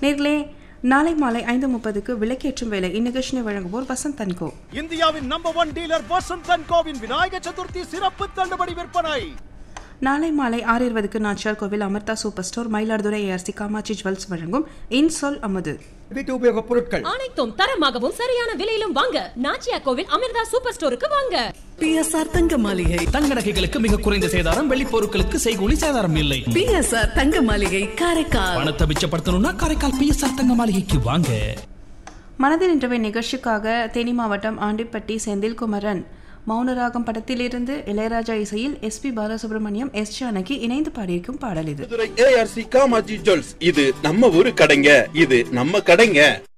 நேர்களே நாளை மாலை ஐந்து முப்பதுக்கு விளக்கேற்றும் வேலை இந்நிகழ்ச்சியை வழங்குவோர் வசந்த் தன்கோ இந்தியாவின் number one dealer Vasanth and கோவின் விநாயக சதுர்த்தி சிறப்பு தள்ளுபடி விற்பனை நாளை மாலை ஆறு இருபதுக்கு Nachiyar Kovil Amartha super store Mayiladuthurai ARC Kamatchi jewels வழங்கும் இன்சொல் அமுது வீட்டு உபயோகப் பொருட்கள் அனைத்தும் தரமாகவும் சரியான விலையிலும் வாங்க நாச்சியா கோவில் அமிர்தா சூப்பர் ஸ்டோருக்கு வாங்க பிஎஸ்ஆர் தங்க மாளிகை தங்க நகைகளுக்கு மிக குறைந்த சேதாரம் வெள்ளி பொருட்களுக்கு செய்கூலி சேதாரம் இல்லை பிஎஸ்ஆர் தங்க மாளிகை காரைக்கால் பணத்தை மிச்சப்படுத்தணும்னா காரைக்கால் பிஎஸ்ஆர் தங்க மாளிகைக்கு வாங்க மனதில் இன்றவை நிகழ்ச்சிக்காக தேனி மாவட்டம் ஆண்டிப்பட்டி செந்தில்குமரன் மௌனராகம் படத்திலிருந்து இளையராஜா இசையில் எஸ்பி பாலசுப்ரமணியம் எஸ் ஜானகி இணைந்து பாடியிருக்கும் பாடல் இது மதுரை ஏஆர்சி காமாஜி ஜுவல்ஸ் இது நம்ம ஊரு கடைங்க இது நம்ம கடைங்க